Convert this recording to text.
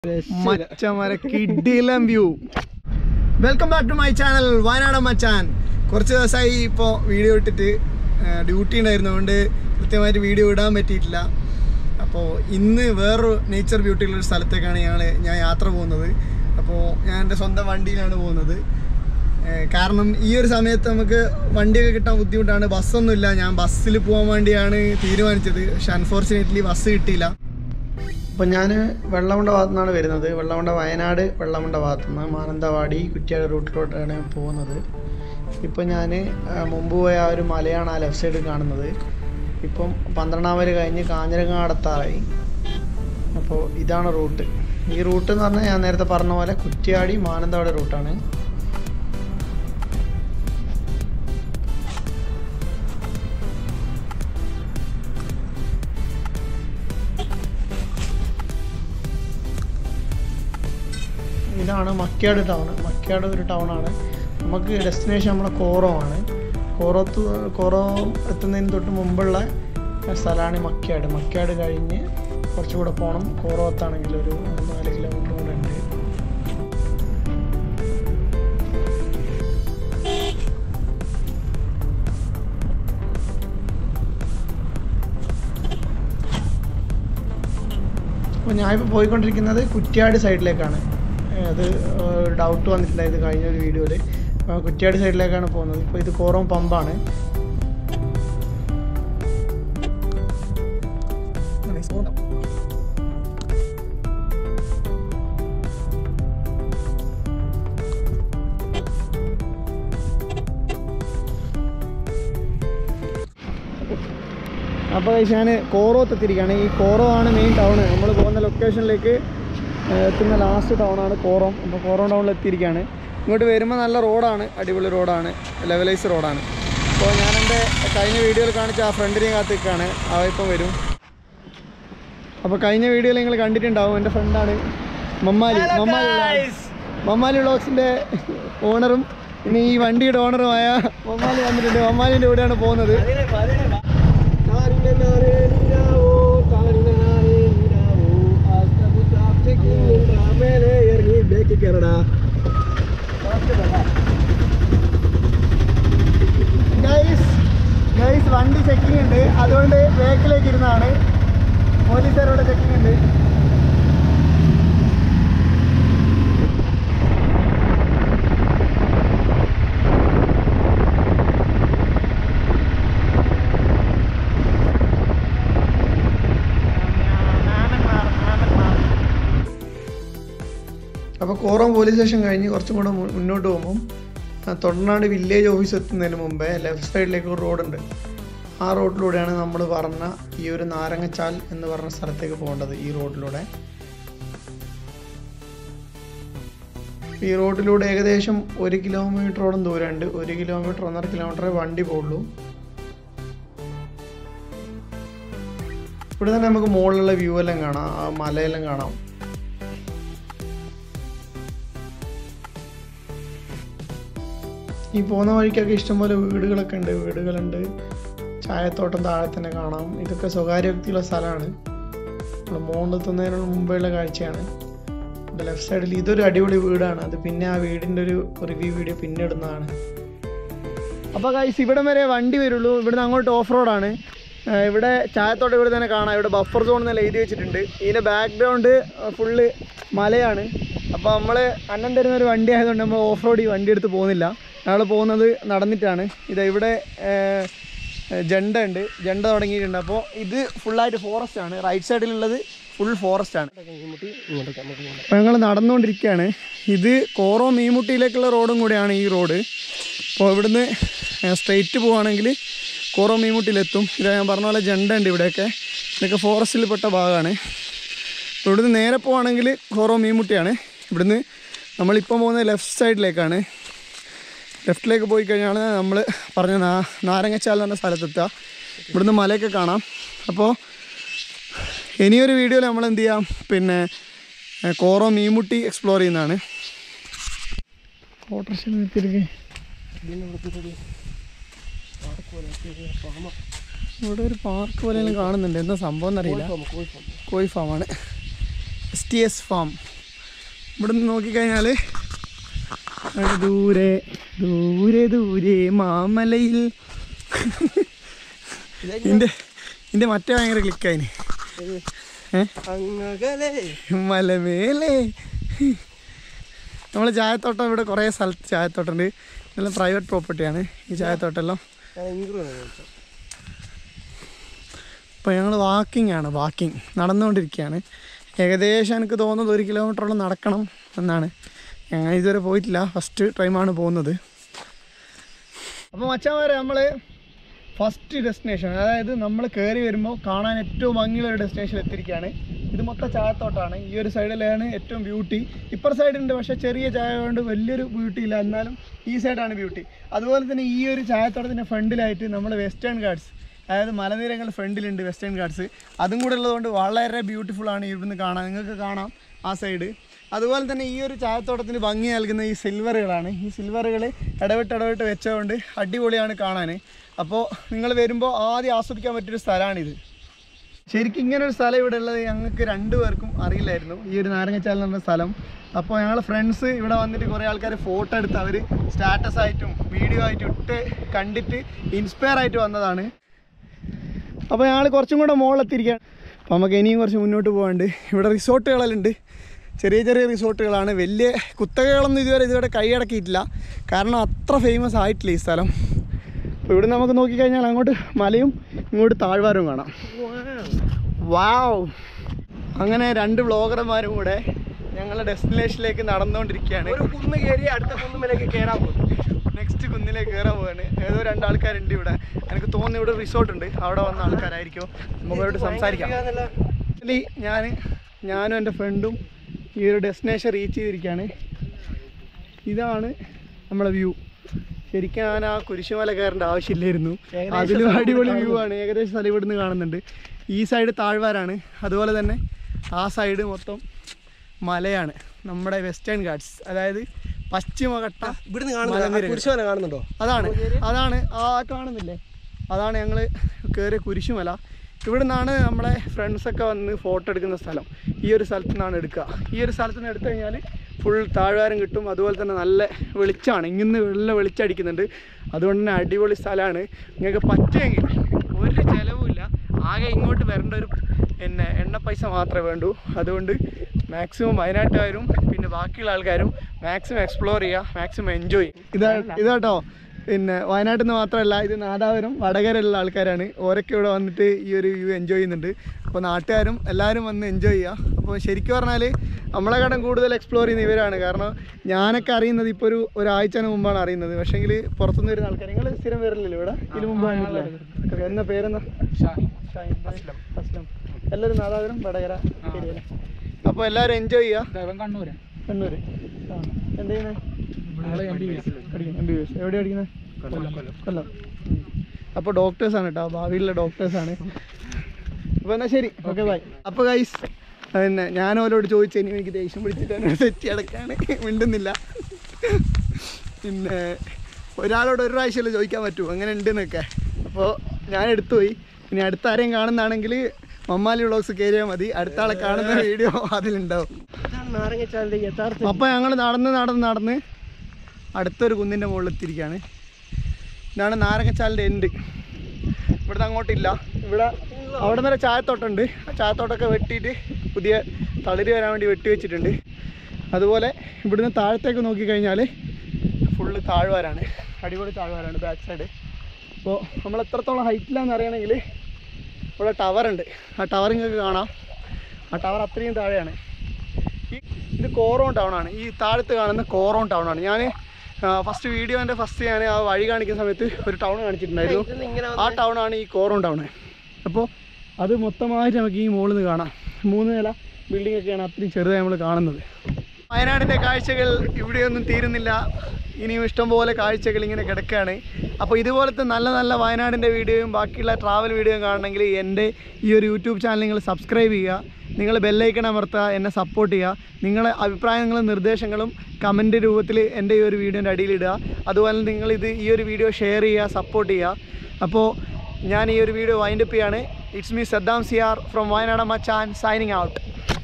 മച്ചമര കിഡിലം view welcome back to my channel Wayanad Machan കുറച്ച് ദിവസമായി ഇപ്പോൾ വീഡിയോ ഇട്ടിട്ട് ഡ്യൂട്ടി ഉണ്ടായിരുന്നു അതുകൊണ്ട് കൃത്യമായിട്ട് വീഡിയോ ഇടാൻ പറ്റിയിട്ടില്ല അപ്പോൾ ഇന്ന് വേറൊരു നേച്ചർ ബ്യൂട്ടിയുള്ള ഒരു സ്ഥലത്തേക്കാണ് ഞങ്ങൾ ഞാൻ യാത്ര പോകുന്നത് അപ്പോൾ ഞാൻ എൻ്റെ സ്വന്തം വണ്ടിയിലാണ് പോകുന്നത് ഏഹ് കാരണം ഈ ഒരു സമയത്ത് നമുക്ക് വണ്ടിയൊക്കെ കിട്ടാൻ ബുദ്ധിമുട്ടാണ് ബസ്സൊന്നുമില്ല ഞാൻ ബസ്സിൽ പോകാൻ വേണ്ടിയാണ് തീരുമാനിച്ചത് പക്ഷെ അൺഫോർച്ചുനേറ്റ്ലി ബസ് കിട്ടിയില്ല അപ്പോൾ ഞാൻ വെള്ളമുണ്ട ഭാഗത്തു നിന്നാണ് വരുന്നത് വെള്ളമുണ്ട വയനാട് വെള്ളമുണ്ട ഭാഗത്തു നിന്ന് മാനന്തവാടി കുറ്റ്യാടി റൂട്ടിലോട്ടാണ് പോകുന്നത് ഇപ്പോൾ ഞാൻ മുമ്പ് പോയ ആ ഒരു മലയാണ് ആ ലെഫ്റ്റ് സൈഡ് കാണുന്നത് ഇപ്പം പന്ത്രണ്ടാം വരെ കഴിഞ്ഞ് കാഞ്ഞിരങ്ങാടത്താറായി അപ്പോൾ ഇതാണ് റൂട്ട് ഈ റൂട്ട് എന്ന് പറഞ്ഞാൽ ഞാൻ നേരത്തെ പറഞ്ഞ പോലെ കുറ്റ്യാടി മാനന്തവാടി റൂട്ടാണ് ഇതാണ് മക്യാട് ടൗൺ മക്യാട് ഒരു ടൗണാണ് നമുക്ക് ഡെസ്റ്റിനേഷൻ നമ്മുടെ കോറോമാണ് കോറത്ത് കോറോ എത്തുന്നതിന് തൊട്ട് മുമ്പുള്ള സ്ഥലമാണ് ഈ മക്യാട് മക്യാട് കഴിഞ്ഞ് കുറച്ചുകൂടെ പോകണം കോറോത്താണെങ്കിൽ ഒരു മൂന്ന് നാല് കിലോമീറ്റർ കൂടെ ഉണ്ട് അപ്പോൾ ഞാനിപ്പോൾ പോയിക്കൊണ്ടിരിക്കുന്നത് കുറ്റ്യാടി സൈഡിലേക്കാണ് ഏഹ് അത് ഡൗട്ട് വന്നിട്ടുണ്ടായത് കഴിഞ്ഞ ഒരു വീഡിയോയിൽ കുറ്റ്യാടി സൈഡിലേക്കാണ് പോകുന്നത് ഇപ്പോൾ ഇത് കോറം പമ്പാണ് അപ്പോൾ ഞാൻ കോറോത്ത് എത്തിയിരിക്കുകയാണ് ഈ കോറോ ആണ് മെയിൻ ടൗൺ നമ്മൾ പോകുന്ന ലൊക്കേഷനിലേക്ക് ഏഹ്, എത്തുന്ന ലാസ്റ്റ് ടൗണാണ് കോറം അപ്പോൾ കോറോ ടൗണിൽ എത്തിയിരിക്കുകയാണ് ഇങ്ങോട്ട് വരുമ്പോൾ നല്ല റോഡാണ് അടിപൊളി റോഡാണ് ലെവലൈസ് റോഡാണ് അപ്പോൾ ഞാൻ എൻ്റെ കഴിഞ്ഞ വീഡിയോയിൽ കാണിച്ച ആ ഫ്രണ്ടിനെ കാത്ത് നിൽക്കുകയാണ് അവ ഇപ്പം വരും അപ്പോൾ കഴിഞ്ഞ വീഡിയോയിൽ നിങ്ങൾ കണ്ടിട്ടുണ്ടാവും എൻ്റെ ഫ്രണ്ടാണ് മമ്മാലി മമ്മാലി വ്ളോഗ്സ്. മമ്മാലി വ്ളോഗ്സിൻ്റെ ഓണറും പിന്നെ ഈ വണ്ടിയുടെ ഓണറുമായ മമ്മാലി വന്നിട്ടുണ്ട് മമ്മാലിൻ്റെ കൂടെയാണ് പോകുന്നത് ഗൈസ് ഗൈസ് വണ്ടി ചെക്കിംഗ് ഉണ്ട് അതുകൊണ്ട് ബാക്കിലേക്ക് ഇരുന്നാണ് പോലീസുകാരോട് ചെക്കിംഗ് ഉണ്ട് അപ്പോൾ കോറം പോലീസ് സ്റ്റേഷൻ കഴിഞ്ഞ് കുറച്ചും കൂടെ മു- മുന്നോട്ട് പോകുമ്പം ആ, തൊണ്ടനാട് വില്ലേജ് ഓഫീസ് എത്തുന്നതിന് മുമ്പേ ലെഫ്റ്റ് സൈഡിലേക്ക് ഒരു റോഡുണ്ട് ആ റോഡിലൂടെയാണ് നമ്മൾ പറഞ്ഞ ഈ ഒരു നാരങ്ങച്ചാൽ എന്ന് പറഞ്ഞ സ്ഥലത്തേക്ക് പോകേണ്ടത് ഈ റോഡിലൂടെ ഈ റോഡിലൂടെ ഏകദേശം ഒരു കിലോമീറ്ററോളം ദൂരമുണ്ട് ഒരു കിലോമീറ്റർ ഒന്നര കിലോമീറ്ററേ വണ്ടി പോകുള്ളൂ ഇവിടെ തന്നെ നമുക്ക് മുകളിലുള്ള വ്യൂ എല്ലാം കാണാം ആ മലയെല്ലാം കാണാം ഈ പോകുന്ന വഴിക്കൊക്കെ ഇഷ്ടംപോലെ വീടുകളൊക്കെ ഉണ്ട് വീടുകളുണ്ട് ചായത്തോട്ടം താഴെ തന്നെ കാണാം ഇതൊക്കെ സ്വകാര്യ വ്യക്തിയുള്ള സ്ഥലമാണ് നമ്മൾ മോണ്ടെത്തുന്നതിന് മുമ്പേയുള്ള കാഴ്ചയാണ് ഇവിടെ ലെഫ്റ്റ് സൈഡിൽ ഇതൊരു അടിപൊളി വീടാണ് അത് പിന്നെ ആ വീടിൻ്റെ ഒരു റിവ്യൂ വീഡിയോ പിന്നെ ഇടുന്നതാണ് അപ്പോൾ ഗൈസ് ഇവിടം വരെ വണ്ടി വരുള്ളൂ ഇവിടുന്ന് അങ്ങോട്ട് ഓഫ് റോഡാണ് ഇവിടെ ചായത്തോട്ടം ഇവിടെ തന്നെ കാണാം ഇവിടെ ബഫർ സോൺ എന്നെല്ലാം എഴുതി വെച്ചിട്ടുണ്ട് ഇതിൻ്റെ ബാക്ക്ഗ്രൗണ്ട് ഫുള്ള് മലയാണ് അപ്പോൾ നമ്മൾ അന്നം തരുന്ന ഒരു വണ്ടി ആയതുകൊണ്ട് നമ്മൾ ഓഫ് റോഡ് ഈ വണ്ടി എടുത്ത് പോകുന്നില്ല ഞങ്ങൾ പോകുന്നത് നടന്നിട്ടാണ് ഇത് ഇവിടെ ഏഹ്, ജണ്ട ഉണ്ട് ജണ്ട തുടങ്ങിയിട്ടുണ്ട് അപ്പോൾ ഇത് ഫുള്ളായിട്ട് ഫോറസ്റ്റ് ആണ് റൈറ്റ് സൈഡിലുള്ളത് ഫുൾ ഫോറസ്റ്റ് ആണ് അപ്പോൾ ഞങ്ങൾ നടന്നുകൊണ്ടിരിക്കുകയാണ് ഇത് കോറോ മീമുട്ടിയിലേക്കുള്ള റോഡും കൂടെയാണ് ഈ റോഡ് അപ്പോൾ ഇവിടുന്ന് സ്ട്രെയിറ്റ് പോവുകയാണെങ്കിൽ കോറോ മീമുട്ടിയിലെത്തും ഇത് ഞാൻ പറഞ്ഞ പോലെ ജണ്ട ഉണ്ട് ഇവിടെയൊക്കെ ഇതൊക്കെ ഫോറസ്റ്റിൽ പെട്ട ഭാഗമാണ് അപ്പോൾ ഇവിടുന്ന് നേരെ പോവുകയാണെങ്കിൽ കോറോ മീമുട്ടിയാണ് ഇവിടുന്ന് നമ്മളിപ്പോൾ പോകുന്നത് ലെഫ്റ്റ് സൈഡിലേക്കാണ് ലെഫ്റ്റിലേക്ക് പോയി കഴിഞ്ഞാൽ നമ്മൾ പറഞ്ഞ നാ നാരങ്ങച്ചാൽ എന്ന് പറഞ്ഞ സ്ഥലത്തെത്തുക ഇവിടുന്ന് മലയൊക്കെ കാണാം അപ്പോൾ ഇനിയൊരു വീഡിയോയിൽ നമ്മൾ എന്ത് ചെയ്യാം പിന്നെ ഏഹ്, കോറോ മീമുട്ടി എക്സ്പ്ലോർ ചെയ്യുന്നതാണ് ഓട്ടോറിക്ഷ നിർത്തിയിരിക്കേ ഇവിടെ ഒരു പാർക്ക് പോലെ കാണുന്നുണ്ട് എന്താ സംഭവം എന്നറിയില്ല കോഴി ഫാമാണ് എസ് ടി എസ് ഫാം ഇവിടെ നിന്ന് നോക്കിക്കഴിഞ്ഞാൽ അവിടെ ദൂരെ ദൂരെ ദൂരെ മാമലയിൽ ഇതിൻ്റെ ഇതിൻ്റെ മറ്റേ ഭയങ്കര ക്ലിക്കായിന് ഏ അങ്ങകലെ മലമേലെ നമ്മൾ ചായത്തോട്ടം ഇവിടെ കുറേ സ്ഥലത്ത് ചായത്തോട്ടമുണ്ട് ഇതെല്ലാം പ്രൈവറ്റ് പ്രോപ്പർട്ടിയാണ് ഈ ചായത്തോട്ടെല്ലാം ഞാൻ ഇൻക്ലൂഡ് ആണ് ഇപ്പോൾ ഞങ്ങൾ വാക്കിംഗ് ആണ് വാക്കിംഗ് നടന്നുകൊണ്ടിരിക്കുകയാണ് ഏകദേശം എനിക്ക് തോന്നുന്നത് ഒരു കിലോമീറ്ററോളം നടക്കണം എന്നാണ് ഞങ്ങൾ ഇതുവരെ പോയിട്ടില്ല ഫസ്റ്റ് ടൈമാണ് പോകുന്നത് അപ്പോൾ മച്ചാമാരെ നമ്മൾ ഫസ്റ്റ് ഡെസ്റ്റിനേഷൻ അതായത് നമ്മൾ കയറി വരുമ്പോൾ കാണാൻ ഏറ്റവും ഭംഗിയുള്ള ഒരു ഡെസ്റ്റിനേഷനിൽ എത്തിയിരിക്കുകയാണ് ഇത് മൊത്തം ചായത്തോട്ടാണ് ഈ ഒരു സൈഡിലാണ് ഏറ്റവും ബ്യൂട്ടി ഇപ്പുറ സൈഡുണ്ട് പക്ഷേ ചെറിയ ചായ കൊണ്ട് വലിയൊരു ബ്യൂട്ടി ഇല്ല എന്നാലും ഈ സൈഡാണ് ബ്യൂട്ടി അതുപോലെ തന്നെ ഈ ഒരു ചായത്തോട്ടത്തിൻ്റെ ഫ്രണ്ടിലായിട്ട് നമ്മൾ വെസ്റ്റേൺ ഗാർഡ്സ് അതായത് മലനിരകൾ ഫ്രണ്ടിലുണ്ട് വെസ്റ്റേൺ ഗാർഡ്സ് അതും കൂടെ ഉള്ളതുകൊണ്ട് വളരെ ബ്യൂട്ടിഫുൾ ആണ് ഇവിടുന്ന് കാണാൻ നിങ്ങൾക്ക് കാണാം ആ സൈഡ് അതുപോലെ തന്നെ ഈ ഒരു ചായത്തോട്ടത്തിന് ഭംഗി നൽകുന്ന ഈ സിൽവറുകളാണ് ഈ സിൽവറുകൾ ഇടവിട്ട് ഇടവിട്ട് വെച്ചതുകൊണ്ട് അടിപൊളിയാണ് കാണാൻ അപ്പോൾ നിങ്ങൾ വരുമ്പോൾ ആദ്യം ആസ്വദിക്കാൻ പറ്റിയൊരു സ്ഥലമാണിത് ശരിക്കും ഇങ്ങനെ ഒരു സ്ഥലം ഇവിടെ ഉള്ളത് ഞങ്ങൾക്ക് രണ്ടുപേർക്കും അറിയില്ലായിരുന്നു ഈ ഒരു നാരങ്ങച്ചാൽ എന്ന് പറഞ്ഞ സ്ഥലം അപ്പോൾ ഞങ്ങൾ ഫ്രണ്ട്സ് ഇവിടെ വന്നിട്ട് കുറേ ആൾക്കാർ ഫോട്ടോ എടുത്ത് അവർ സ്റ്റാറ്റസ് ആയിട്ടും വീഡിയോ ആയിട്ടും ഇട്ട് കണ്ടിട്ട് ഇൻസ്പയർ ആയിട്ട് വന്നതാണ് അപ്പോൾ ഞങ്ങൾ കുറച്ചും കൂടെ മുകളിലെത്തിയിരിക്കുകയാണ് അപ്പോൾ നമുക്ക് ഇനിയും കുറച്ച് മുന്നോട്ട് പോകാണ്ട് ഇവിടെ റിസോർട്ടുകളെല്ലാം ഉണ്ട് ചെറിയ ചെറിയ റിസോർട്ടുകളാണ് വലിയ കുത്തകകളൊന്നും ഇതുവരെ ഇതുവരെ കൈയടക്കിയിട്ടില്ല കാരണം അത്ര ഫേമസ് ആയിട്ടില്ല ഈ സ്ഥലം അപ്പോൾ ഇവിടെ നമുക്ക് നോക്കിക്കഴിഞ്ഞാൽ അങ്ങോട്ട് മലയും ഇങ്ങോട്ട് താഴ്വാരവും കാണാം വാവ് അങ്ങനെ രണ്ട് വ്ളോഗർമാരും കൂടെ ഞങ്ങളുടെ ഡെസ്റ്റിനേഷനിലേക്ക് നടന്നുകൊണ്ടിരിക്കുകയാണ് ഒരു കുന്ന് കയറി അടുത്ത കുന്നുമേലേക്ക് കയറാൻ പോകും നെക്സ്റ്റ് കുന്നിലേക്ക് കയറാൻ പോവാണ് ഏതോ രണ്ടാൾക്കാരുണ്ട് ഇവിടെ എനിക്ക് തോന്നുന്നു ഇവിടെ റിസോർട്ട് ഉണ്ട് അവിടെ വന്ന ആൾക്കാരായിരിക്കും നമുക്ക് അവരോട് സംസാരിക്കാം ആക്ച്വലി ഞാൻ ഞാനും എൻ്റെ ഫ്രണ്ടും ഈ ഒരു ഡെസ്റ്റിനേഷൻ റീച്ച് ചെയ്തിരിക്കുകയാണ് ഇതാണ് നമ്മുടെ വ്യൂ ശരിക്കും ഞാൻ ആ കുരിശുമല കയറേണ്ട ആവശ്യമില്ലായിരുന്നു ഏകദേശം അതിലും സ്ഥലം അടിപൊളി ഇവിടുന്ന് വ്യൂ ആണ് ഏകദേശം സ്ഥലം ഇവിടുന്ന് കാണുന്നുണ്ട് ഈ സൈഡ് താഴ്വാരാണ് അതുപോലെ തന്നെ ആ സൈഡ് മൊത്തം മലയാണ് നമ്മുടെ വെസ്റ്റേൺ ഗാർഡ്സ് അതായത് പശ്ചിമഘട്ട ഇവിടുന്ന് മലനിരകൾ. കാണുന്നുണ്ടോ കുരിശുമല കാണുന്നുണ്ടോ അതാണ് അതാണ് ആ കാണുന്നില്ലേ അതാണ് ഞങ്ങൾ കയറിയ കുരിശുമല ഇവിടെ നിന്നാണ് നമ്മളെ ഫ്രണ്ട്സൊക്കെ വന്ന് ഫോട്ടോ എടുക്കുന്ന സ്ഥലം ഈ ഒരു സ്ഥലത്തു നിന്നാണ് എടുക്കുക ഈ ഒരു സ്ഥലത്ത് നിന്ന് എടുത്തു കഴിഞ്ഞാൽ ഫുൾ താഴ്വാരം കിട്ടും അതുപോലെ തന്നെ നല്ല വെളിച്ചമാണ് ഇങ്ങനെ നല്ല വെളിച്ചടിക്കുന്നുണ്ട് അതുകൊണ്ട് തന്നെ അടിപൊളി സ്ഥലമാണ് നിങ്ങൾക്ക് പറ്റുമെങ്കിൽ ഒരു ചിലവുമില്ല ആകെ ഇങ്ങോട്ട് വരേണ്ട ഒരു പിന്നെ എണ്ണ പൈസ മാത്രമേ വേണ്ടൂ അതുകൊണ്ട് മാക്സിമം വയനാട്ടുകാരും പിന്നെ ബാക്കിയുള്ള ആൾക്കാരും മാക്സിമം എക്സ്പ്ലോർ ചെയ്യുക മാക്സിമം എൻജോയ് ഇതാ ഇതാട്ടോ പിന്നെ വയനാട്ടിൽ നിന്ന് മാത്രമല്ല ഇത് നാദാപുരം വടകരയുള്ള ആൾക്കാരാണ് ഓരൊക്കെ ഇവിടെ വന്നിട്ട് ഈ ഒരു വ്യൂ എൻജോയ് ചെയ്യുന്നുണ്ട് അപ്പോൾ നാട്ടുകാരും എല്ലാവരും വന്ന് എൻജോയ് ചെയ്യുക അപ്പോൾ ശരിക്കും പറഞ്ഞാൽ നമ്മളെക്കാളും കൂടുതൽ എക്സ്പ്ലോർ ചെയ്യുന്ന ഇവരാണ് കാരണം ഞാനൊക്കെ അറിയുന്നത് ഇപ്പോൾ ഒരു ഒരാഴ്ചന് മുമ്പാണ് അറിയുന്നത് പക്ഷേങ്കിൽ പുറത്തുനിന്ന് വരുന്ന ആൾക്കാർ നിങ്ങൾ സ്ഥിരം വരില്ലല്ലോ ഇവിടെ ഇതിന് മുമ്പ് എന്നാ പേരെന്നാ ഷാഹിൻ. അസ്ലം എല്ലാവരും നാദാപുരം വടകര ഏരിയയില അപ്പോൾ എല്ലാവരും എൻജോയ് ചെയ്യുക കണ്ണൂര് കണ്ണൂര് ആ എന്ത് ചെയ്യുന്നത് പഠിക്കുന്നു എം ബി ബി എസ് എവിടെ പഠിക്കുന്നത് കൊല്ലം അപ്പോൾ ഡോക്ടേഴ്സാണ് കേട്ടോ ഭാവിയിലുള്ള ഡോക്ടേഴ്സാണ് അപ്പോൾ എന്നാൽ ശരി ഓക്കെ ബൈ അപ്പോൾ ഗൈസ് പിന്നെ ഞാൻ ഓരോട് ചോദിച്ചു ഇനി എനിക്ക് ദേഷ്യം പിടിച്ചിട്ട് എന്നോട് തെറ്റി അടക്കാണ് മിണ്ടുന്നില്ല പിന്നെ ഒരാളോട് ഒരു പ്രാവശ്യമല്ലേ ചോദിക്കാൻ പറ്റൂ അങ്ങനെ ഉണ്ടെന്നൊക്കെ അപ്പോൾ ഞാൻ എടുത്തു പോയി ഇനി അടുത്ത ആരെയും കാണുന്നതാണെങ്കിൽ മമ്മാലി വ്ളോഗ്സ് കയറിയാൽ മതി അടുത്ത ആളെ കാണുന്ന വീഡിയോ അതിലുണ്ടാവും ഇതാണ് നാരങ്ങച്ചാലിന്റെ യഥാർത്ഥ അപ്പോൾ ഞങ്ങൾ നടന്ന് നടന്ന് നടന്ന് അടുത്തൊരു കുന്നിൻ്റെ മുകളിൽ എത്തിയിരിക്കുകയാണ് ഇതാണ് നാരങ്ങച്ചാലിൻ്റെ എൻഡ് ഇവിടുന്ന് അങ്ങോട്ടില്ല ഇവിടെ അവിടെ വരെ ചായത്തോട്ടമുണ്ട് ആ ചായത്തോട്ടമൊക്കെ വെട്ടിയിട്ട് പുതിയ തളിര് വരാൻ വേണ്ടി വെട്ടി വെച്ചിട്ടുണ്ട് അതുപോലെ ഇവിടുന്ന് താഴത്തേക്ക് നോക്കിക്കഴിഞ്ഞാൽ ഫുള്ള് താഴ്വാരാണ് അടിപൊളി താഴ്വാരാണ് ബാക്ക് സൈഡ് അപ്പോൾ നമ്മൾ എത്രത്തോളം ഹൈറ്റിലാണെന്ന് അറിയണമെങ്കിൽ ഇവിടെ ടവറുണ്ട് ആ ടവർ നിങ്ങൾക്ക് കാണാം ആ ടവർ അത്രയും താഴെയാണ് ഈ ഇത് കോറോൺ ടൗൺ ആണ് ഈ താഴത്ത് കാണുന്ന കോറോൺ ടൗൺ ആണ് ഞാൻ ഫസ്റ്റ് വീഡിയോൻ്റെ ഫസ്റ്റ് ഞാൻ ആ വഴി കാണിക്കുന്ന സമയത്ത് ഒരു ടൗൺ കാണിച്ചിട്ടുണ്ടായിരുന്നു ഇതൊന്ന് ഇങ്ങനെ ആ ടൗൺ ആണ് ഈ കോറോൺ ടൗൺ അപ്പോൾ അത് മൊത്തമായിട്ട് നമുക്ക് ഈ മുകളിൽ നിന്ന് കാണാം മൂന്ന് നില ബിൽഡിംഗ് ഒക്കെയാണ് അത്രയും ചെറുതായി നമ്മൾ കാണുന്നത് വയനാടിൻ്റെ കാഴ്ചകൾ ഇവിടെയൊന്നും തീരുന്നില്ല ഇനിയും ഇഷ്ടംപോലെ കാഴ്ചകൾ ഇങ്ങനെ കിടക്കുകയാണ് അപ്പോൾ ഇതുപോലത്തെ നല്ല നല്ല വയനാടിൻ്റെ വീഡിയോയും ബാക്കിയുള്ള ട്രാവൽ വീഡിയോയും കാണണമെങ്കിൽ എൻ്റെ ഈ ഒരു യൂട്യൂബ് ചാനൽ നിങ്ങൾ സബ്സ്ക്രൈബ് ചെയ്യുക നിങ്ങൾ ബെല്ലൈക്കൺ അമർത്തുക എന്നെ സപ്പോർട്ട് ചെയ്യുക നിങ്ങളെ അഭിപ്രായങ്ങളും നിർദ്ദേശങ്ങളും കമൻറ്റ് രൂപത്തിൽ എൻ്റെ ഈ ഒരു വീഡിയോൻ്റെ അടിയിലിടുക അതുപോലെ നിങ്ങൾ ഇത് ഈ ഒരു വീഡിയോ ഷെയർ ചെയ്യുക സപ്പോർട്ട് ചെയ്യുക അപ്പോൾ ഞാൻ ഈ ഒരു വീഡിയോ വൈൻഡപ്പ് ചെയ്യാണ് it's me Saddam Siyar from Wayanad Machan signing out